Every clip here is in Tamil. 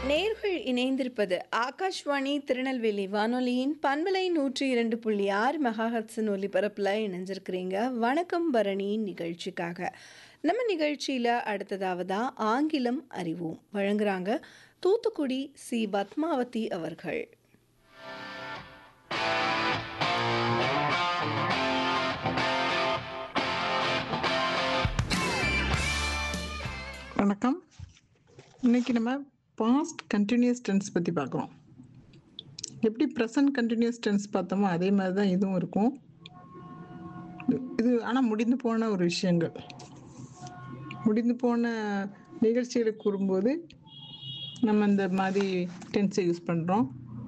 நேர்கள் இணைந்திருப்பது ஆகாஷ்வாணி திருநெல்வேலி வானொலியின் பண்பலை நூற்றி இரண்டு புள்ளி ஆறு மெகாஹட்ஸின் ஒலிபரப்பில் இணைஞ்சிருக்கிறீங்க வணக்கம் பரணி நிகழ்ச்சிக்காக நம்ம நிகழ்ச்சியில் அடுத்ததாவதா ஆங்கிலம் அறிவோம் வழங்குறாங்க தூத்துக்குடி சி பத்மாவதி அவர்கள் வணக்கம் இன்னைக்கு நம்ம பாஸ்ட் கண்டினியூஸ் டென்ஸ் பற்றி பார்க்குறோம் எப்படி ப்ரெசன்ட் கண்டினியூஸ் டென்ஸ் பார்த்தோமோ அதே மாதிரி தான் இதுவும் இருக்கும் இது ஆனால் முடிந்து போன ஒரு விஷயங்கள் முடிந்து போன நிகழ்ச்சிகளை கூறும்போது நம்ம இந்த மாதிரி டென்ஸை யூஸ் பண்ணுறோம்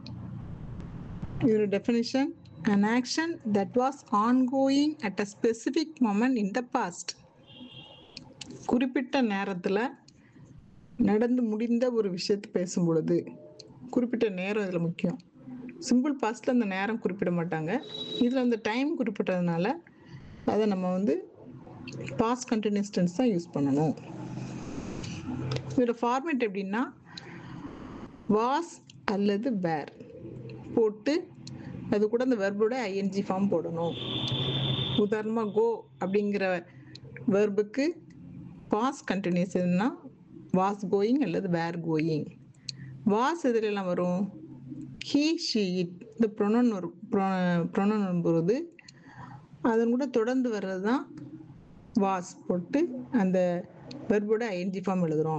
இதோட definition an action that was ongoing at a specific moment in the past குறிப்பிட்ட நேரத்தில் நடந்து முடிந்த ஒரு விஷயத்தை பேசும் பொழுது குறிப்பிட்ட நேரம் இதில் முக்கியம் சிம்பிள் பாஸ்டில் அந்த நேரம் குறிப்பிட மாட்டாங்க இதில் அந்த டைம் குறிப்பிட்டதுனால அதை நம்ம வந்து பாஸ்ட் கண்டினியூஸ் டென்ஸ் தான் யூஸ் பண்ணணும் இதோட ஃபார்மேட் எப்படின்னா வாஸ் அல்லது வேர் போட்டு அது கூட அந்த வெர்போட ஐஎன்ஜி ஃபார்ம் போடணும் உதாரணமாக கோ அப்படிங்கிற வெர்புக்கு பாஸ் கண்டினியூஸ் எதுனா வாஸ் கோயிங் அல்லது வேர் கோயிங் வாஸ் எதுலெல்லாம் வரும் ஹீ ஷீ இட் இந்த ப்ரொனன் வரும் ப்ரொனன் வரும்போது அதன் கூட தொடர்ந்து வர்றது தான் வாஸ் போட்டு அந்த வெர்போட ஐஎன்ஜி ஃபார்ம் எழுதுகிறோம்